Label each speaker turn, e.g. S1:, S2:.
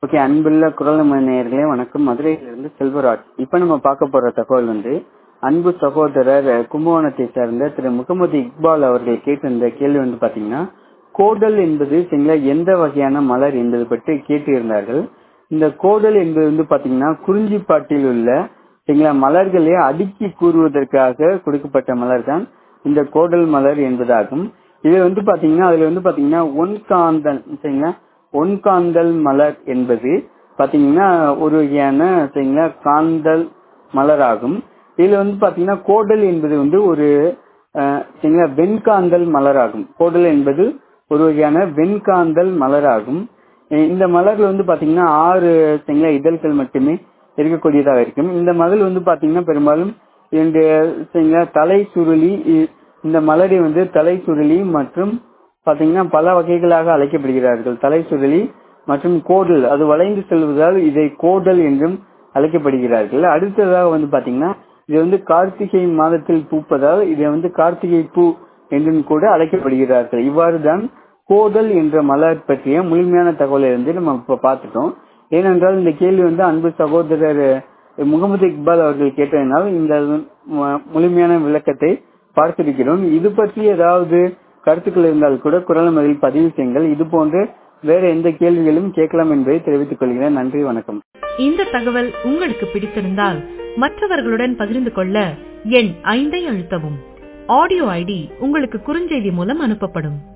S1: okay அன்புள்ள குரல் நம்ம நேயர்களே வணக்கம் மதுரையிலிருந்து செல்வராஜ் இப்ப நம்ம பார்க்க போற தகவல் வந்து அன்பு சகோதரர் கும்பகோணத்தை சேர்ந்த திரு முகமது இக்பால் அவர்கள் கேட்டிருந்த கேள்வி வந்து பாத்தீங்கன்னா கோடல் என்பது சரிங்களா எந்த வகையான மலர் என்பது பற்றி கேட்டு இருந்தார்கள் இந்த கோடல் என்பது வந்து பாத்தீங்கன்னா குறிஞ்சிப்பாட்டில் உள்ள சரிங்களா மலர்களை அடுக்கி கூறுவதற்காக கொடுக்கப்பட்ட மலர் தான் இந்த கோடல் மலர் என்பதாகும் இது வந்து பாத்தீங்கன்னா அதுல வந்து பாத்தீங்கன்னா ஒன்காந்தல் சரிங்களா ஒன்காந்தல் மலர் என்பது பாத்தீங்கன்னா ஒரு வகையான சரிங்களா காந்தல் மலராகும் இதுல வந்து பாத்தீங்கன்னா கோடல் என்பது வந்து ஒரு அஹ், சரிங்களா வெண்காந்தல் மலராகும் கோடல் என்பது ஒரு வகையான வெண்காந்தல் மலராகும் அஹ் இந்த மலர்ல வந்து பாத்தீங்கன்னா ஆறு சரிங்களா இதழ்கள் மட்டுமே இருக்கக்கூடியதாக இருக்கும் இந்த மலர் வந்து பாத்தீங்கன்னா பெரும்பாலும் இரண்டு சரிங்களா தலை சுருளி இ- இந்த மலரை வந்து தலை சுருளி மற்றும் பாத்தீங்கன்னா பல வகைகளாக அழைக்கப்படுகிறார்கள் தலை சுருளி மற்றும் கோடல் அது வளைந்து செல்வதால் இதை கோடல் என்றும் அழைக்கப்படுகிறார்கள் அடுத்ததாக வந்து பாத்தீங்கன்னா இது வந்து கார்த்திகை மாதத்தில் பூப்பதால் இதை வந்து கார்த்திகை பூ என்றும் கூட அழைக்கப்படுகிறார்கள் இவ்வாறு தான் கோடல் என்ற மலர் பற்றிய முழுமையான தகவலை வந்து நம்ம இப்ப பார்த்துட்டோம் ஏனென்றால் இந்த கேள்வி வந்து அன்பு சகோதரர் முகமது இக்பால் அவர்கள் கேட்டதனால் இந்த மு- முழுமையான விளக்கத்தை பார்த்திருக்கிறோம் இது பற்றி ஏதாவது கருத்துக்கள் இருந்தால் கூட குரல் மதில் பதிவு செய்யுங்கள் இது போன்று வேற எந்த கேள்விகளும் கேட்கலாம் என்பதை தெரிவித்துக் கொள்கிறேன் நன்றி வணக்கம்
S2: இந்த தகவல் உங்களுக்கு பிடித்திருந்தால் மற்றவர்களுடன் பகிர்ந்து கொள்ள எண் ஐந்தை அழுத்தவும் ஆடியோ ஐடி உங்களுக்கு குறுஞ்செய்தி மூலம் அனுப்பப்படும்